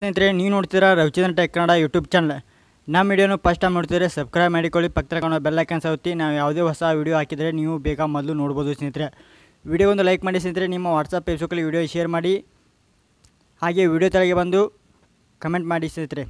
ಸ್ನೇಹಿತರೆ ನೀವು ನೋಡ್ತೀರಾ Ravichandran tech Kannada YouTube channel ನಮ್ಮ ವಿಡಿಯೋನು ಫಸ್ಟ್ ಟೈಮ್ ನೋಡ್ತಿದ್ರೆ ಸಬ್ಸ್ಕ್ರೈಬ್ ಮಾಡಿಕೊಳ್ಳಿ ಪಕ್ಕದ ಕಾಣೋ ಬೆಲ್ಲೈಕನ್ ಸೌತಿ ನಾವು ಯಾವುದೇ ಹೊಸ ವಿಡಿಯೋ ಹಾಕಿದರೆ ನೀವು ಬೇಗ ಮೊದಲು ನೋಡ್ಬೋದು ಸ್ನೇಹಿತರೆ ವಿಡಿಯೋ ಒಂದು ಲೈಕ್ ಮಾಡಿ ಸ್ನೇಹಿತರೆ ನಿಮ್ಮ ವಾಟ್ಸಪ್ ಫೇಸ್ಬುಕ್ಕಲ್ಲಿ ವಿಡಿಯೋ ಶೇರ್ ಮಾಡಿ ಹಾಗೆ ವಿಡಿಯೋ ತೆಳಗೆ ಬಂದು ಕಮೆಂಟ್ ಮಾಡಿ ಸ್ನೇಹಿತರೆ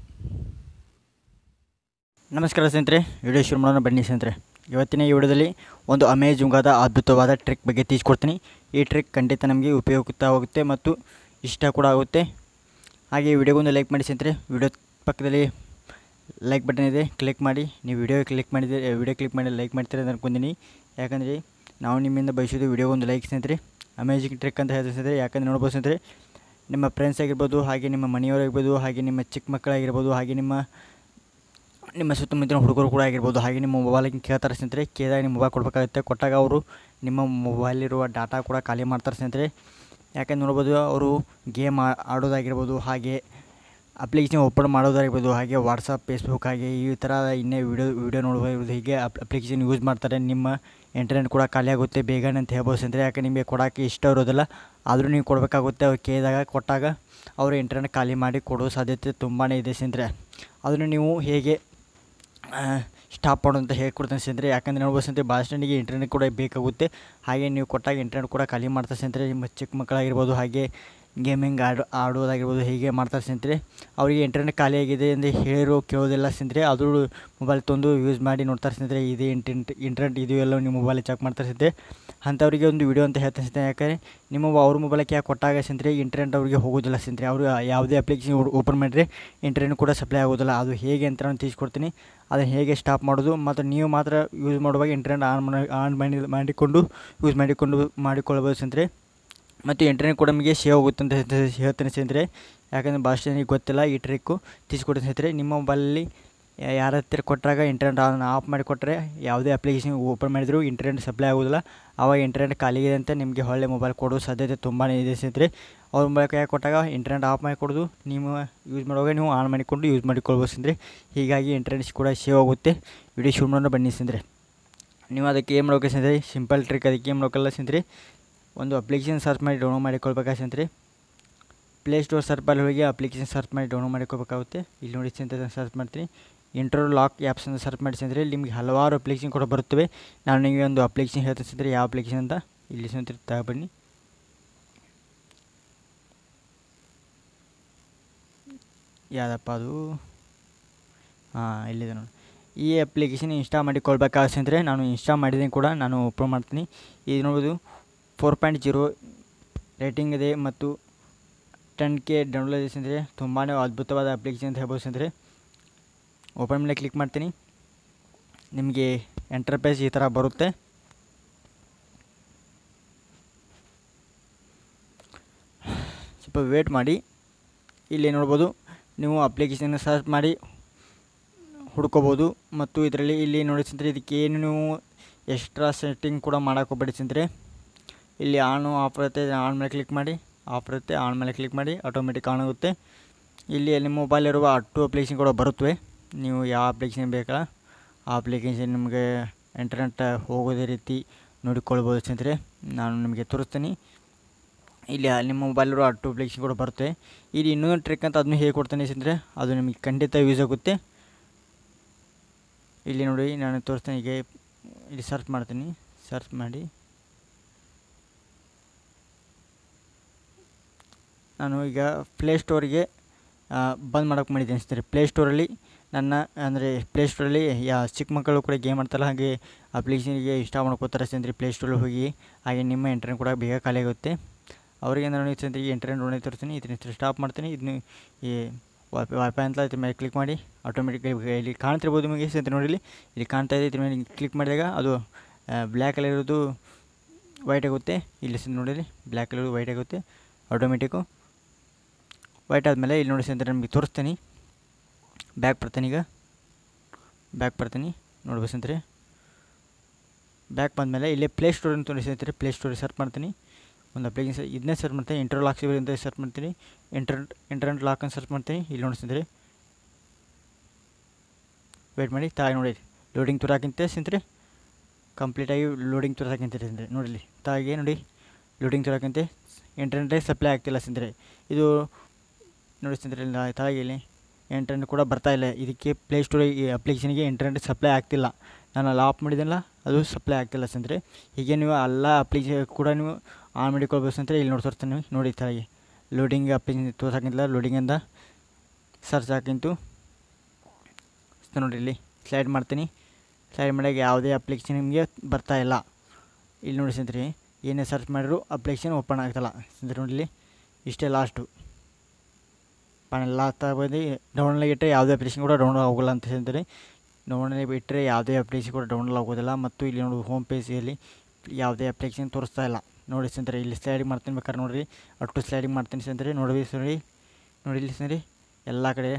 ನಮಸ್ಕಾರ ಸ್ನೇಹಿತರೆ ವಿಡಿಯೋ ಶುರು ಮಾಡೋಣ ಬನ್ನಿ ಸ್ನೇಹಿತರೆ ಇವತ್ತಿನ ಈ ವಿಡಿಯೋದಲ್ಲಿ ಒಂದು ಅಮೇಜಿಂಗಾದ ಅದ್ಭುತವಾದ ಟ್ರಿಕ್ ಬಗ್ಗೆ ತಿಳಿಸ್ಕೊಡ್ತೀನಿ ಈ ಟ್ರಿಕ್ ಖಂಡಿತ ನಮಗೆ ಉಪಯುಕ್ತವಾಗುತ್ತೆ ಮತ್ತು ಇಷ್ಟ ಕೂಡ ಆಗುತ್ತೆ ಹಾಗೆ ವಿಡಿಯೋಗೊಂದು ಲೈಕ್ ಮಾಡಿ ಸ್ನೇಹಿತರೆ ವಿಡಿಯೋ ಪಕ್ಕದಲ್ಲಿ ಲೈಕ್ ಬಟನ್ ಇದೆ ಕ್ಲಿಕ್ ಮಾಡಿ ನೀವು ವಿಡಿಯೋ ಕ್ಲಿಕ್ ಮಾಡಿದರೆ ವಿಡಿಯೋ ಕ್ಲಿಕ್ ಮಾಡಿ ಲೈಕ್ ಮಾಡ್ತೀರಿ ಅಂತ ಅನ್ಕೊಂತೀನಿ ಯಾಕಂದರೆ ನಾವು ನಿಮ್ಮಿಂದ ಬಯಸೋದು ವಿಡಿಯೋಗೊಂದು ಲೈಕ್ ಸ್ನೇಹಿತರೆ ಅಮೇಜಿಂಗ್ ಟ್ರಿಕ್ ಅಂತ ಹೇಳ್ತೀವಿ ಸ್ನೇಹಿತರೆ ಯಾಕಂದರೆ ನೋಡ್ಬೋದು ಸ್ನೇಹಿತರೆ ನಿಮ್ಮ ಫ್ರೆಂಡ್ಸ್ ಆಗಿರ್ಬೋದು ಹಾಗೆ ನಿಮ್ಮ ಮನೆಯವರಾಗಿರ್ಬೋದು ಹಾಗೆ ನಿಮ್ಮ ಚಿಕ್ಕ ಮಕ್ಕಳಾಗಿರ್ಬೋದು ಹಾಗೆ ನಿಮ್ಮ ನಿಮ್ಮ ಸುತ್ತಮುತ್ತಲಿನ ಹುಡುಗರು ಕೂಡ ಆಗಿರ್ಬೋದು ಹಾಗೆ ನಿಮ್ಮ ಮೊಬೈಲಿಗೆ ಕೇಳ್ತಾರೆ ಸ್ನೇಹಿತರೆ ಕೇಳಿದಾಗ ನಿಮ್ಮ ಮೊಬೈಲ್ ಕೊಡಬೇಕಾಗುತ್ತೆ ಕೊಟ್ಟಾಗ ಅವರು ನಿಮ್ಮ ಮೊಬೈಲಿರುವ ಡಾಟಾ ಕೂಡ ಖಾಲಿ ಮಾಡ್ತಾರೆ ಸ್ನೇಹಿತರೆ ಯಾಕಂದ್ರೆ ನೋಡ್ಬೋದು ಅವರು ಗೇಮ್ ಆಡೋದಾಗಿರ್ಬೋದು ಹಾಗೆ ಅಪ್ಲಿಕೇಶನ್ ಓಪನ್ ಮಾಡೋದಾಗಿರ್ಬೋದು ಹಾಗೆ ವಾಟ್ಸಪ್ ಫೇಸ್ಬುಕ್ ಹಾಗೆ ಈ ಥರ ಇನ್ನೇ ವಿಡಿಯೋ ವಿಡಿಯೋ ನೋಡ್ಬೋದು ಹೀಗೆ ಅಪ್ ಅಪ್ಲಿಕೇಶನ್ ಯೂಸ್ ಮಾಡ್ತಾರೆ ನಿಮ್ಮ ಇಂಟರ್ನೆಟ್ ಕೂಡ ಖಾಲಿ ಆಗುತ್ತೆ ಬೇಗನೆ ಅಂತ ಹೇಳ್ಬೋದು ಸ್ನೇಹಿತರೆ ಯಾಕೆ ನಿಮಗೆ ಕೊಡೋಕ್ಕೆ ಇಷ್ಟ ಇರೋದಿಲ್ಲ ಆದರೂ ನೀವು ಕೊಡಬೇಕಾಗುತ್ತೆ ಅವ್ರು ಕೇಳಿದಾಗ ಕೊಟ್ಟಾಗ ಅವರು ಇಂಟರ್ನೆಟ್ ಖಾಲಿ ಮಾಡಿ ಕೊಡೋ ಸಾಧ್ಯತೆ ತುಂಬಾ ಇದೆ ಸ್ನೇಹಿತರೆ ಅದನ್ನು ನೀವು ಹೇಗೆ ಸ್ಟಾಪ್ ಮಾಡು ಅಂತ ಹೇಳ್ಕೊಡ್ತೇನೆ ಸ್ನೇಹಿತರೆ ಯಾಕಂದರೆ ನೋಡ್ಬೋದು ಸ್ನೇಹಿತರೆ ಭಾಳ ಸ್ಟ್ಯಾಂಡಿಗೆ ಇಂಟರ್ನೆಟ್ ಕೂಡ ಬೇಕಾಗುತ್ತೆ ಹಾಗೆ ನೀವು ಕೊಟ್ಟಾಗ ಇಂಟರ್ನೆಟ್ ಕೂಡ ಖಾಲಿ ಮಾಡ್ತಾರೆ ಸ್ನೇಹಿತರೆ ನಿಮ್ಮ ಚಿಕ್ಕ ಮಕ್ಕಳಾಗಿರ್ಬೋದು ಹಾಗೆ ಗೇಮಿಂಗ್ ಆಡೋ ಆಡೋದಾಗಿರ್ಬೋದು ಹೀಗೆ ಮಾಡ್ತಾರೆ ಸ್ನೇಹಿತರೆ ಅವರಿಗೆ ಇಂಟರ್ನೆಟ್ ಖಾಲಿ ಆಗಿದೆ ಎಂದು ಹೇಳಿರೋ ಕೇಳೋದಿಲ್ಲ ಸ್ನೇಹಿತರೆ ಅದು ಮೊಬೈಲ್ ತಂದು ಯೂಸ್ ಮಾಡಿ ನೋಡ್ತಾರೆ ಸ್ನೇಹಿತರೆ ಇದೆ ಇಂಟರ್ನೆಟ್ ಇಂಟರ್ನೆಟ್ ಇದು ಎಲ್ಲ ನೀವು ಮೊಬೈಲ್ ಚೆಕ್ ಮಾಡ್ತಾರೆ ಸ್ನೇಹಿತರೆ ಅಂಥವ್ರಿಗೆ ಒಂದು ವಿಡಿಯೋ ಅಂತ ಹೇಳ್ತೀನಿ ಸ್ನೇಹಿತರೆ ಯಾಕಂದರೆ ನಿಮ್ಮ ಅವ್ರ ಮೊಬೈಲಕ್ಕೆ ಯಾಕೆ ಕೊಟ್ಟಾಗ ಸ್ನೇಹಿತರೆ ಇಂಟರ್ನೆಟ್ ಅವರಿಗೆ ಹೋಗೋದಿಲ್ಲ ಸ್ನೇಹಿತರೆ ಅವರು ಯಾವುದೇ ಅಪ್ಲಿಕೇಶನ್ ಓಪನ್ ಮಾಡಿದ್ರೆ ಇಂಟರ್ನೆಟ್ ಕೂಡ ಸಪ್ಲೈ ಆಗೋದಿಲ್ಲ ಅದು ಹೇಗೆ ಅಂತ ನಾನು ತಿಳಿಸ್ಕೊಡ್ತೀನಿ ಅದನ್ನು ಹೇಗೆ ಸ್ಟಾಪ್ ಮಾಡೋದು ಮತ್ತು ನೀವು ಮಾತ್ರ ಯೂಸ್ ಮಾಡುವಾಗ ಇಂಟರ್ನೆಟ್ ಆನ್ ಮಾಡಿ ಆನ್ ಮಾಡಿ ಮಾಡಿಕೊಂಡು ಯೂಸ್ ಮಾಡಿಕೊಂಡು ಮಾಡಿಕೊಳ್ಬೋದು ಸ್ನೇಹಿತರೆ ಮತ್ತು ಇಂಟರ್ನೆಟ್ ಕೂಡ ನಮಗೆ ಸೇವ್ ಆಗುತ್ತೆ ಅಂತ ಹೇಳ್ತೇನೆ ಸ್ನೇಹಿತರೆ ಯಾಕಂದರೆ ಭಾಳ ಜನರಿಗೆ ಗೊತ್ತಿಲ್ಲ ಈ ಟ್ರಿಕ್ಕು ತಿಳಿಸ್ಕೊಡ್ತೀನಿ ಸ್ನೇಹಿತರೆ ನಿಮ್ಮ ಮೊಬೈಲಲ್ಲಿ ಯಾರ ಹತ್ತಿರ ಕೊಟ್ಟಾಗ ಇಂಟರ್ನೆಟ್ ಆನ್ ಆಫ್ ಮಾಡಿ ಕೊಟ್ಟರೆ ಯಾವುದೇ ಅಪ್ಲಿಕೇಶನ್ ಓಪನ್ ಮಾಡಿದರೂ ಇಂಟರ್ನೆಟ್ ಸಪ್ಲೈ ಆಗೋದಿಲ್ಲ ಆವಾಗ ಇಂಟರ್ನೆಟ್ ಖಾಲಿ ಇದೆ ಅಂತ ನಿಮಗೆ ಹೊಳ್ಳೆ ಮೊಬೈಲ್ ಕೊಡೋ ಸಾಧ್ಯತೆ ತುಂಬಾ ಇದೆ ಸ್ನೇಹಿತರೆ ಅವ್ರ ಮೊಬೈಲ್ ಕೈಯಾಗ ಕೊಟ್ಟಾಗ ಇಂಟರ್ನೆಟ್ ಆಫ್ ಮಾಡಿ ಕೊಡೋದು ನೀವು ಯೂಸ್ ಮಾಡುವಾಗ ನೀವು ಆನ್ ಮಾಡಿಕೊಂಡು ಯೂಸ್ ಮಾಡಿಕೊಳ್ಬೋದು ಸ್ನೇಹಿತರೆ ಹೀಗಾಗಿ ಇಂಟರ್ನೆಟ್ ಕೂಡ ಸೇವ್ ಆಗುತ್ತೆ ವಿಡಿಯೋ ಶೂಟ್ ಮಾಡೋಣ ಬನ್ನಿ ಸ್ನೇಹಿತರೆ ನೀವು ಅದಕ್ಕೆ ಏನು ಮಾಡ್ಬೇಕು ಸ್ನೇಹಿತರೆ ಸಿಂಪಲ್ ಟ್ರಿಕ್ ಅದಕ್ಕೆ ಏನು ಮಾಡ್ಬೇಕಲ್ಲ ಸ್ನೇಹಿತರೆ ಒಂದು ಅಪ್ಲಿಕೇಶನ್ ಸರ್ಚ್ ಮಾಡಿ ಡೌನ್ಲೋಡ್ ಮಾಡಿಕೊಳ್ಬೇಕಾ ಸ್ನೇಹಿತರೆ ಪ್ಲೇ ಸ್ಟೋರ್ ಸರ್ಪಲ್ಲಿ ಹೋಗಿ ಅಪ್ಲಿಕೇಶನ್ ಸರ್ಚ್ ಮಾಡಿ ಡೌನ್ಲೋಡ್ ಮಾಡಿಕೊಳ್ಬೇಕಾಗುತ್ತೆ ಇಲ್ಲಿ ನೋಡಿ ಸ್ನೇಹಿತರೆ ಸರ್ಚ್ ಮಾಡ್ತೀನಿ ಇಂಟ್ರೋ ಲಾಕ್ ಆ್ಯಪ್ಸ್ ಅಂತ ಸರ್ಚ್ ಮಾಡಿ ಸ್ನೇಹಿತರೆ ಇಲ್ಲಿ ನಿಮಗೆ ಹಲವಾರು ಅಪ್ಲಿಕೇಶನ್ ಕೂಡ ಬರುತ್ತವೆ ನಾನು ನಿಮಗೆ ಒಂದು ಅಪ್ಲಿಕೇಶನ್ ಹೇಳ್ತೀನಿ ಸ್ನೇಹಿತರೆ ಯಾವ ಅಪ್ಲಿಕೇಶನ್ ಅಂತ ಇಲ್ಲಿ ಸ್ನೇಹಿತರೆ ತಗೊಬನ್ನಿ ಯಾವುದಪ್ಪ ಅದು ಹಾಂ ಇಲ್ಲಿದೆ ನೋಡಿ ಈ ಅಪ್ಲಿಕೇಶನ್ ಇನ್ಸ್ಟಾ ಮಾಡಿಕೊಳ್ಬೇಕಾಗುತ್ತೆ ಸ್ನೇಹಿತರೆ ನಾನು ಇನ್ಸ್ಟಾ ಮಾಡಿದ್ದೀನಿ ಕೂಡ ನಾನು ಓಪನ್ ಮಾಡ್ತೀನಿ ಇದು ನೋಡೋದು ಫೋರ್ ಪಾಯಿಂಟ್ ಜೀರೋ ರೇಟಿಂಗ್ ಇದೆ ಮತ್ತು ಟೆನ್ ಕೆ ಡೌನ್ಲೋಡ್ ಇದೆ ಸ್ನೇಹಿತರೆ ತುಂಬಾ ಅದ್ಭುತವಾದ ಅಪ್ಲಿಕೇಶನ್ ಅಂತ ಹೇಳ್ಬೋದು ಸ್ನೇಹಿತರೆ ಓಪನ್ ಮೇಲೆ ಕ್ಲಿಕ್ ಮಾಡ್ತೀನಿ ನಿಮಗೆ ಎಂಟರ್ಪ್ರೈಸ್ ಈ ಥರ ಬರುತ್ತೆ ಸ್ವಲ್ಪ ವೇಟ್ ಮಾಡಿ ಇಲ್ಲಿ ನೋಡ್ಬೋದು ನೀವು ಅಪ್ಲಿಕೇಶನ್ ಸರ್ಚ್ ಮಾಡಿ ಹುಡ್ಕೋಬೋದು ಮತ್ತು ಇದರಲ್ಲಿ ಇಲ್ಲಿ ನೋಡಿ ಸ್ನೇಹಿತರೆ ಇದಕ್ಕೆ ಏನು ನೀವು ಎಕ್ಸ್ಟ್ರಾ ಸೆಟ್ಟಿಂಗ್ ಕೂಡ ಮಾಡೋಕೆ ಹೋಗ್ಬೇಡಿ ಸ್ನೇಹಿತರೆ ಇಲ್ಲಿ ಆನು ಆಫ್ ಇರುತ್ತೆ ಆನ್ ಮೇಲೆ ಕ್ಲಿಕ್ ಮಾಡಿ ಆಫ್ ಇರುತ್ತೆ ಆನ್ ಮೇಲೆ ಕ್ಲಿಕ್ ಮಾಡಿ ಆಟೋಮೆಟಿಕ್ ಆನ್ ಆಗುತ್ತೆ ಇಲ್ಲಿ ನಿಮ್ಮ ಮೊಬೈಲ್ ಇರುವ ಅಟ್ಟು ಅಪ್ಲಿಕೇಶನ್ ಕೂಡ ಬರುತ್ತವೆ ನೀವು ಯಾವ ಅಪ್ಲಿಕೇಶನ್ ಬೇಕಲ್ಲ ಆ ಅಪ್ಲಿಕೇಶನ್ ನಿಮಗೆ ಇಂಟರ್ನೆಟ್ ಹೋಗೋದೇ ರೀತಿ ನೋಡಿಕೊಳ್ಬೋದು ಸ್ನೇಹಿತರೆ ನಾನು ನಿಮಗೆ ತೋರಿಸ್ತೀನಿ ಇಲ್ಲಿ ನಿಮ್ಮ ಮೊಬೈಲಿರೋ ಅಟ್ಟು ಅಪ್ಲಿಕೇಶನ್ ಕೂಡ ಬರುತ್ತೆ ಇಲ್ಲಿ ಇನ್ನೊಂದು ಟ್ರಿಕ್ ಅಂತ ಅದನ್ನು ಹೇಗೆ ಕೊಡ್ತೇನೆ ಸ್ನೇಹಿತರೆ ಅದು ನಿಮಗೆ ಖಂಡಿತ ಯೂಸ್ ಆಗುತ್ತೆ ಇಲ್ಲಿ ನೋಡಿ ನಾನು ತೋರಿಸ್ತೇನೆ ಈಗ ಇಲ್ಲಿ ಸರ್ಚ್ ಮಾಡ್ತೀನಿ ಸರ್ಚ್ ಮಾಡಿ ನಾನು ಈಗ ಪ್ಲೇಸ್ಟೋರಿಗೆ ಬಂದ್ ಮಾಡೋಕೆ ಮಾಡಿದ್ದೀನಿ ಸ್ನೇಹಿತರೆ ಪ್ಲೇಸ್ಟೋರಲ್ಲಿ ನನ್ನ ಅಂದರೆ ಪ್ಲೇಸ್ಟೋರಲ್ಲಿ ಯಾ ಚಿಕ್ಕ ಮಕ್ಕಳು ಕೂಡ ಗೇಮ್ ಆಡ್ತಾರಲ್ಲ ಹಾಗೆ ಅಪ್ಲಿಕೇಶನ್ಗೆ ಇಷ್ಟ ಮಾಡ್ಕೋತಾರೆ ಸ್ನೇಹಿತರೆ ಪ್ಲೇಸ್ಟೋರಲ್ಲಿ ಹೋಗಿ ಹಾಗೆ ನಿಮ್ಮ ಇಂಟರ್ನೆಟ್ ಕೂಡ ಬೇಗ ಖಾಲಿ ಆಗುತ್ತೆ ಅವರಿಗೆ ನಾನು ಸ್ನೇಹಿತರೆ ಈ ಇಂಟರ್ನೆಟ್ ಒಳ್ಳೆ ತೋರಿಸ್ತೀನಿ ಇದನ್ನ ಸ್ಟಾಪ್ ಮಾಡ್ತೀನಿ ಇದನ್ನು ಈ ವೈಫೈ ವೈಫೈ ಅಂತ ಇದ್ರ ಮೇಲೆ ಕ್ಲಿಕ್ ಮಾಡಿ ಆಟೋಮೆಟಿಕ್ ಇಲ್ಲಿ ಕಾಣ್ತಿರ್ಬೋದು ನಿಮಗೆ ಸ್ನೇಹಿತರೆ ನೋಡಿ ಇಲ್ಲಿ ಇಲ್ಲಿ ಕಾಣ್ತಾ ಇದೆ ಇದ್ರ ಮೇಲೆ ಕ್ಲಿಕ್ ಮಾಡಿದಾಗ ಅದು ಬ್ಲ್ಯಾಕ್ ಕಲರ್ ಇರೋದು ವೈಟ್ ಆಗುತ್ತೆ ಇಲ್ಲಿ ನೋಡಿರಿ ಬ್ಲ್ಯಾಕ್ ಕಲರ್ ವೈಟ್ ಆಗುತ್ತೆ ಆಟೋಮೆಟಿಕ್ಕು ವೈಟ್ ಆದಮೇಲೆ ಇಲ್ಲಿ ನೋಡಿ ಸ್ನೇಹಿತರೆ ನಿಮಗೆ ತೋರಿಸ್ತೀನಿ ಬ್ಯಾಕ್ ಬರ್ತೀನಿ ಈಗ ಬ್ಯಾಕ್ ಬರ್ತೀನಿ ನೋಡ್ಬೋದು ಸ್ನೇಹಿತರೆ ಬ್ಯಾಕ್ ಬಂದಮೇಲೆ ಇಲ್ಲೇ ಪ್ಲೇ ಸ್ಟೋರ್ ಅಂತ ನೋಡಿ ಸ್ನೇಹಿತರೆ ಪ್ಲೇ ಸ್ಟೋರ್ ಸರ್ಚ್ ಮಾಡ್ತೀನಿ ಒಂದು ಅಪ್ಲಿಕೇಶನ್ ಇದನ್ನೇ ಸರ್ಚ್ ಮಾಡ್ತೀನಿ ಇಂಟರ್ ಲಾಕ್ ಸಿಗೋದು ಅಂತ ಸರ್ಚ್ ಮಾಡ್ತೀನಿ ಇಂಟರ್ನೆಟ್ ಇಂಟರ್ನೆಟ್ ಲಾಕ್ ಅಂತ ಸರ್ಚ್ ಮಾಡ್ತೀನಿ ಇಲ್ಲಿ ನೋಡಿ ಸ್ನೇಹಿತರೆ ವೇಟ್ ಮಾಡಿ ತಾಯಿ ನೋಡಿ ಲೋಡಿಂಗ್ ತುರಾಕಿಂತ ಸ್ನೇಹಿತರೆ ಕಂಪ್ಲೀಟಾಗಿ ಲೋಡಿಂಗ್ ತುರಾಕಿಂತ ಸ್ನೇಹಿತರೆ ನೋಡಿಲಿ ತಾಯಿಗೆ ನೋಡಿ ಲೋಡಿಂಗ್ ತುರಾಕಿಂತೆ ಇಂಟರ್ನೆಟೇ ಸಪ್ಲೈ ಆಗ್ತಿಲ್ಲ ಸ್ನೇಹಿತರೆ ಇದು ನೋಡಿ ಸ್ನೇಹಿತರೆ ಇಲ್ಲಿ ಕೆಳಗೆ ಇಲ್ಲಿ ಇಂಟರ್ನೆಟ್ ಕೂಡ ಬರ್ತಾ ಇಲ್ಲ ಇದಕ್ಕೆ ಪ್ಲೇಸ್ಟೋರ್ ಈ ಅಪ್ಲಿಕೇಶನ್ಗೆ ಇಂಟರ್ನೆಟ್ ಸಪ್ಲೈ ಆಗ್ತಿಲ್ಲ ನಾನು ಅಲ್ಲಿ ಆಫ್ ಮಾಡಿದ್ದೆನಲ್ಲ ಅದು ಸಪ್ಲೈ ಆಗ್ತಿಲ್ಲ ಸ್ನೇಹಿತರೆ ಹೀಗೆ ನೀವು ಎಲ್ಲ ಅಪ್ಲಿಕೇಶನ್ ಕೂಡ ನೀವು ಆನ್ ಮಾಡಿಕೊಳ್ಬೇಕು ಸ್ನೇಹಿತರೆ ಇಲ್ಲಿ ನೋಡಿ ತೋರಿಸ್ತೀನಿ ನೀವು ನೋಡಿ ಕೆಳಗೆ ಲೋಡಿಂಗ್ ಅಪ್ಲಿಕೇಶನ್ ತೋರ್ಸಕ್ಕಿಂತ ಲೋಡಿಂಗಿಂದ ಸರ್ಚ್ ಹಾಕಿಂತು ನೋಡಿ ಇಲ್ಲಿ ಸ್ಲೈಡ್ ಮಾಡ್ತೀನಿ ಸ್ಲೈಡ್ ಮಾಡಿದಾಗ ಯಾವುದೇ ಅಪ್ಲಿಕೇಶನ್ ನಿಮಗೆ ಬರ್ತಾ ಇಲ್ಲ ಇಲ್ಲಿ ನೋಡಿ ಸ್ನೇಹಿತರೆ ಏನೇ ಸರ್ಚ್ ಮಾಡಿದ್ರು ಅಪ್ಲಿಕೇಶನ್ ಓಪನ್ ಆಗ್ತಲ್ಲ ಸ್ನೇಹಿತರೆ ನೋಡಿ ಇಲ್ಲಿ ಇಷ್ಟೇ ಲಾಸ್ಟು ಲಾಸ್ಟ್ ಬಂದು ಡೌನ್ಲೋಡ್ ಇಟ್ಟರೆ ಯಾವುದೇ ಅಪ್ಲಿಕೇಶನ್ ಕೂಡ ಡೌನ್ಲೋಡ್ ಆಗೋಲ್ಲ ಅಂತ ಹೇಳ್ತಾರೆ ಡೌನ್ಲೋಡ್ ಇಟ್ಟರೆ ಯಾವುದೇ ಅಪ್ಲಿಕೇಶನ್ ಕೂಡ ಡೌನ್ಲೋಡ್ ಆಗೋದಿಲ್ಲ ಮತ್ತು ಇಲ್ಲಿ ನೋಡಿ ಹೋಮ್ ಪೇಜಲ್ಲಿ ಯಾವುದೇ ಅಪ್ಲಿಕೇಶನ್ ತೋರಿಸ್ತಾ ಇಲ್ಲ ನೋಡಿ ಸ್ನೇಹಿತರೆ ಇಲ್ಲಿ ಸ್ಲೈಡಿಂಗ್ ಮಾಡ್ತೀನಿ ಬೇಕಾದ್ರೆ ನೋಡಿರಿ ಅಷ್ಟು ಸ್ಲೈಡಿಂಗ್ ಮಾಡ್ತೀನಿ ಸ್ನೇಹಿತರೆ ನೋಡಿ ಸರಿ ನೋಡಿ ಇಲ್ಲಿ ಸ್ನೇಹಿತರೆ ಎಲ್ಲ ಕಡೆ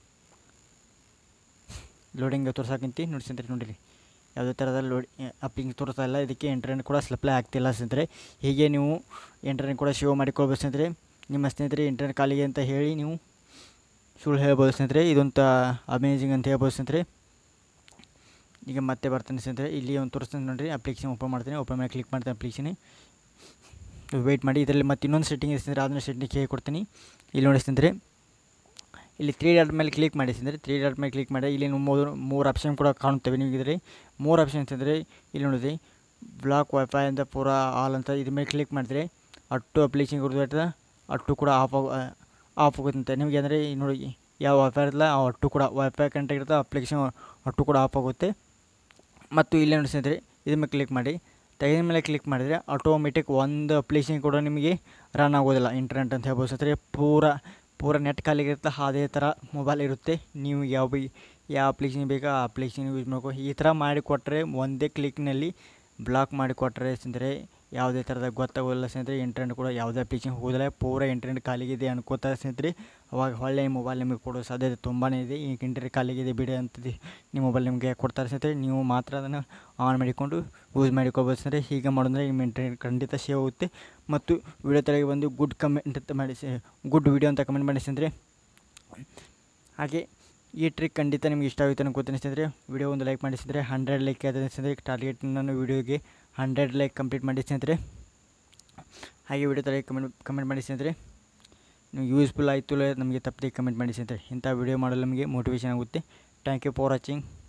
ಲೋಡಿಂಗ್ ತೋರ್ಸಕ್ಕಿಂತ ನೋಡಿ ಸ್ನೇಹಿತರೆ ನೋಡಿರಿ ಯಾವುದೇ ಥರದ ಲೋಡ್ ಅಪ್ಲಿಕೇಶನ್ ತೋರಿಸ್ತಾ ಇಲ್ಲ ಇದಕ್ಕೆ ಇಂಟರ್ನೆಟ್ ಕೂಡ ಸಪ್ಲೈ ಆಗ್ತಿಲ್ಲ ಸ್ನೇಹಿತರೆ ಹೀಗೆ ನೀವು ಇಂಟರ್ನೆಟ್ ಕೂಡ ಸೇವ್ ಮಾಡಿಕೊಳ್ಬೇಕು ಸ್ನೇಹಿತರೆ ನಿಮ್ಮ ಸ್ನೇಹಿತರೆ ಇಂಟರ್ನೆಟ್ ಕಾಲಿಗೆ ಅಂತ ಹೇಳಿ ನೀವು ಸುಳ್ಳು ಹೇಳ್ಬೋದು ಸ್ನೇಹಿತರೆ ಇದೊಂಥ ಅಮೇಜಿಂಗ್ ಅಂತ ಹೇಳ್ಬೋದು ಸ್ನೇಹಿತರೆ ಈಗ ಮತ್ತೆ ಬರ್ತಾನೆ ಸ್ನೇಹಿತರೆ ಇಲ್ಲಿ ಒಂದು ತೋರಿಸ್ತೀನಿ ನೋಡಿರಿ ಅಪ್ಲಿಕೇಶನ್ ಓಪನ್ ಮಾಡ್ತೀನಿ ಓಪನ್ ಮಾಡಿ ಕ್ಲಿಕ್ ಮಾಡ್ತೀನಿ ಅಪ್ಲಿಕೇಶನ್ ವೆಯ್ಟ್ ಮಾಡಿ ಇದರಲ್ಲಿ ಮತ್ತೆ ಇನ್ನೊಂದು ಸೆಟ್ಟಿಂಗ್ ಇದೆ ಸ್ನೇಹಿತರೆ ಅದನ್ನ ಸೆಟ್ಟಿಂಗ್ ಹೇಗೆ ಕೊಡ್ತೀನಿ ಇಲ್ಲಿ ನೋಡಿ ಸ್ನೇಹಿತರೆ ಇಲ್ಲಿ ತ್ರೀ ಡಾಟ್ ಮೇಲೆ ಕ್ಲಿಕ್ ಮಾಡಿ ಸ್ನೇಹಿತರೆ ತ್ರೀ ಡಾಟ್ ಮೇಲೆ ಕ್ಲಿಕ್ ಮಾಡಿ ಇಲ್ಲಿ ಮೂರು ಮೂರು ಆಪ್ಷನ್ ಕೂಡ ಕಾಣುತ್ತವೆ ನಿಮಗೆ ಇದರಲ್ಲಿ ಮೂರು ಆಪ್ಷನ್ಸ್ ಇದ್ದರೆ ಇಲ್ಲಿ ನೋಡಿರಿ ಬ್ಲಾಕ್ ವೈಫೈ ಅಂತ ಪೂರಾ ಆಲ್ ಅಂತ ಇದ್ರ ಮೇಲೆ ಕ್ಲಿಕ್ ಮಾಡಿದ್ರೆ ಅಟ್ಟು ಅಪ್ಲಿಕೇಶನ್ ಕೊಡ್ತಾ ಅಟ್ಟು ಕೂಡ ಆಫ್ ಆಗ ಆಫ್ ಆಗುತ್ತೆ ನಿಮಗೆ ಅಂದರೆ ನೋಡಿ ಯಾವ ವೈಫೈ ಇರಲ್ಲ ಆ ಅಟ್ಟು ಕೂಡ ವೈಫೈ ಕನೆಕ್ಟ್ ಇರುತ್ತೆ ಅಪ್ಲಿಕೇಶನ್ ಅಟ್ಟು ಕೂಡ ಆಫ್ ಆಗುತ್ತೆ ಮತ್ತು ಇಲ್ಲಿ ನೋಡಿ ಸ್ನೇಹಿತರೆ ಇದ್ರ ಮೇಲೆ ಕ್ಲಿಕ್ ಮಾಡಿ ತೆಗೆದ ಮೇಲೆ ಕ್ಲಿಕ್ ಮಾಡಿದರೆ ಆಟೋಮೆಟಿಕ್ ಒಂದು ಅಪ್ಲಿಕೇಶನ್ ಕೂಡ ನಿಮಗೆ ರನ್ ಆಗೋದಿಲ್ಲ ಇಂಟರ್ನೆಟ್ ಅಂತ ಹೇಳ್ಬೋದು ಸ್ನೇಹಿತರೆ ಪೂರ ಪೂರ ನೆಟ್ ಖಾಲಿಗಿರುತ್ತೆ ಅದೇ ಥರ ಮೊಬೈಲ್ ಇರುತ್ತೆ ನೀವು ಯಾವ ಬಿ ಯಾವ ಅಪ್ಲಿಕೇಶನ್ ಬೇಕೋ ಆ ಅಪ್ಲಿಕೇಶನ್ ಯೂಸ್ ಮಾಡ್ಕೋ ಈ ಥರ ಮಾಡಿಕೊಟ್ರೆ ಒಂದೇ ಕ್ಲಿಕ್ನಲ್ಲಿ ಬ್ಲಾಕ್ ಮಾಡಿಕೊಟ್ರೆ ಸ್ನೇಹಿತರೆ ಯಾವುದೇ ಥರದ ಗೊತ್ತಾಗೋಲ್ಲ ಸ್ನೇಹಿತರೆ ಇಂಟರ್ನೆಟ್ ಕೂಡ ಯಾವುದೇ ಅಪ್ಲಿಕೇಶನ್ ಹೋದರೆ ಪೂರ ಇಂಟರ್ನೆಟ್ ಖಾಲಿಗಿದೆ ಅನ್ಕೋತಾರೆ ಸ್ನೇಹಿತರೆ ಅವಾಗ ಒಳ್ಳೆಯ ಮೊಬೈಲ್ ನಿಮಗೆ ಕೊಡೋ ಸಾಧ್ಯತೆ ತುಂಬಾ ಇದೆ ಈಗ ಇಂಟರ್ನೆಟ್ ಖಾಲಿಗಿದೆ ಬಿಡಿ ಅಂತದ್ದು ನಿಮ್ಮ ಮೊಬೈಲ್ ನಿಮಗೆ ಕೊಡ್ತಾರೆ ಸ್ನೇಹಿತರೆ ನೀವು ಮಾತ್ರ ಅದನ್ನು ಆನ್ ಮಾಡಿಕೊಂಡು ಯೂಸ್ ಮಾಡಿಕೊಳ್ಬೋದು ಸ್ನೇಹಿತರೆ ಹೀಗೆ ಮಾಡಿದ್ರೆ ನಿಮ್ಮ ಇಂಟರ್ನೆಟ್ ಖಂಡಿತ ಸೇವ್ ಆಗುತ್ತೆ ಮತ್ತು ವಿಡಿಯೋ ತೆಳಗೆ ಬಂದು ಗುಡ್ ಕಮೆಂಟ್ ಅಂತ ಮಾಡಿ ಗುಡ್ ವಿಡಿಯೋ ಅಂತ ಕಮೆಂಟ್ ಮಾಡಿ ಸ್ನೇಹಿತರೆ ಹಾಗೆ ಈ ಟ್ರಿಕ್ ಖಂಡಿತ ನಿಮ್ಗೆ ಇಷ್ಟ ಆಗುತ್ತೆ ಅನ್ಕೋತೀನಿ ಸ್ನೇಹಿತರೆ ವಿಡಿಯೋ ಒಂದು ಲೈಕ್ ಮಾಡಿ ಸ್ನೇಹಿತರೆ ಹಂಡ್ರೆಡ್ ಲೈಕ್ ಆದ ಸ್ನೇಹಿತರೆ ಟಾರ್ಗೆಟ್ ನಾನು ವಿಡಿಯೋಗೆ ಹಂಡ್ರೆಡ್ ಲೈಕ್ ಕಂಪ್ಲೀಟ್ ಮಾಡಿ ಸ್ನೇಹಿತರೆ ಹಾಗೆ ವಿಡಿಯೋ ತಲೆ ಕಮೆಂಟ್ ಕಮೆಂಟ್ ಮಾಡಿ ಸ್ನೇಹಿತರೆ ನೀವು ಯೂಸ್ಫುಲ್ ಆಯಿತು ನಮಗೆ ತಪ್ಪದೆ ಕಮೆಂಟ್ ಮಾಡಿ ಸ್ನೇಹಿತರೆ ಇಂಥ ವಿಡಿಯೋ ಮಾಡಲು ನಮಗೆ ಮೋಟಿವೇಶನ್ ಆಗುತ್ತೆ ಥ್ಯಾಂಕ್ ಯು ಫಾರ್ ವಾಚಿಂಗ್